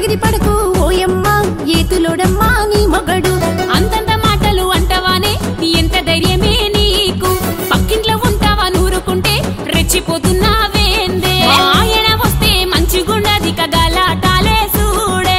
ఎగిరి పడకు ఓయమ్మ ఏతులోడమ్మా నీ మొగడు అంతంత మాటలు అంటవానే ఎంత ధైర్యమే నీకు పక్కింట్లో ఉంటావా నూరుకుంటే రెచ్చిపోతున్నావేందే ఆయన వస్తే మంచిగుండది కగలాటాలే చూడే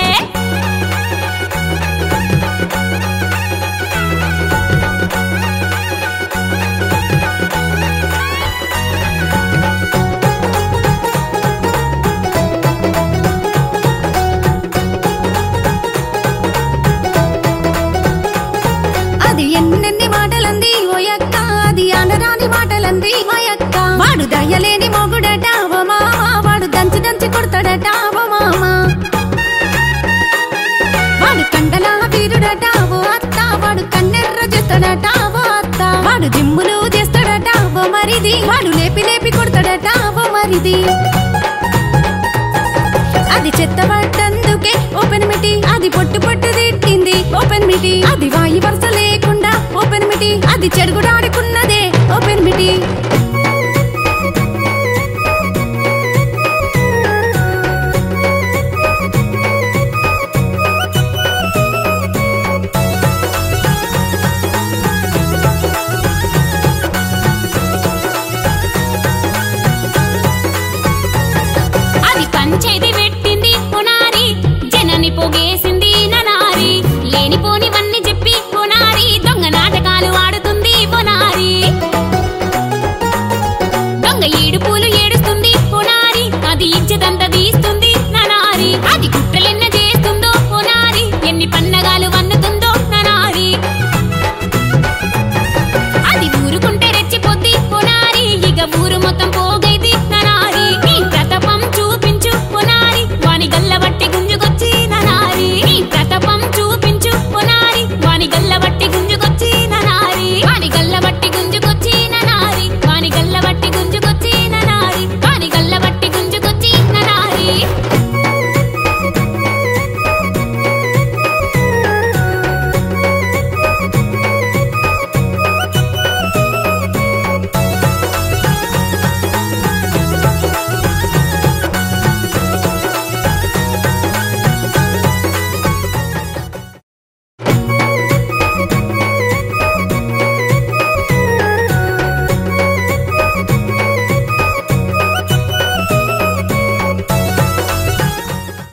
అది ఎన్నెన్ని మాటలంది ఓయక్క అది అనరాని మాటలంది మాయక్క వాడు దయ్యలేని మొగుడట ఓ మామ వాడు దంచి దంచి కొడతాడట ఓ మామ వాడు కండలా వీరుడట ఓ అత్త వాడు కన్నెర్ర చేస్తాడట ఓ అత్త వాడు జిమ్ములు చేస్తాడట ఓ మరిది వాడు లేపి లేపి కొడతాడట ఓ మరిది అది చెత్త పడ్డందుకే ఓపెన్ మిటి అది పొట్టు పొట్టు తిట్టింది ఓపెన్ మిటి అది వాయి వరుస లేకుండా ఓపెన్ మిటి అది చెడుగుడాడుకున్న